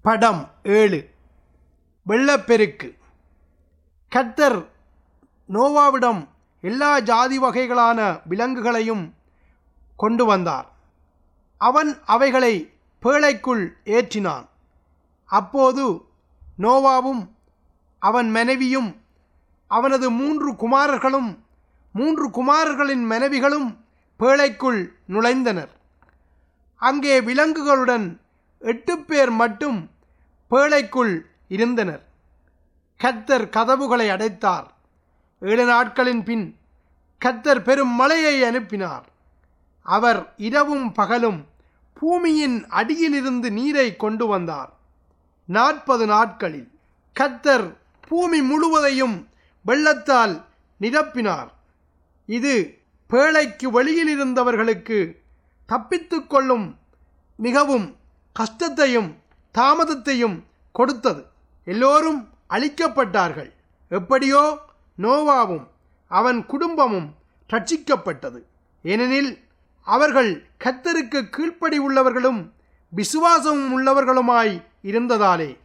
படம் ஏழு வெள்ளப்பெருக்கு கர்த்தர் நோவாவிடம் எல்லா ஜாதி வகைகளான விலங்குகளையும் கொண்டு வந்தார் அவன் அவைகளை பேழைக்குள் ஏற்றினான் அப்போது நோவாவும் அவன் மனைவியும் அவனது மூன்று குமாரர்களும் மூன்று குமாரர்களின் மனைவிகளும் பேழைக்குள் நுழைந்தனர் அங்கே விலங்குகளுடன் எட்டு பேர் மட்டும் பேழைக்குள் இருந்தனர் கர்த்தர் கதவுகளை அடைத்தார் ஏழு நாட்களின் பின் கர்த்தர் பெரும் மழையை அனுப்பினார் அவர் இரவும் பகலும் பூமியின் அடியிலிருந்து நீரை கொண்டு வந்தார் நாற்பது நாட்களில் கர்த்தர் பூமி முழுவதையும் வெள்ளத்தால் நிரப்பினார் இது பேழைக்கு வெளியில் இருந்தவர்களுக்கு தப்பித்துக் கொள்ளும் மிகவும் கஷ்டத்தையும் தாமதத்தையும் கொடுத்தது எல்லோரும் அழிக்கப்பட்டார்கள் எப்படியோ நோவாவும் அவன் குடும்பமும் ரட்சிக்கப்பட்டது ஏனெனில் அவர்கள் கத்தருக்கு கீழ்ப்படி உள்ளவர்களும் விசுவாசமும் உள்ளவர்களுமாய் இருந்ததாலே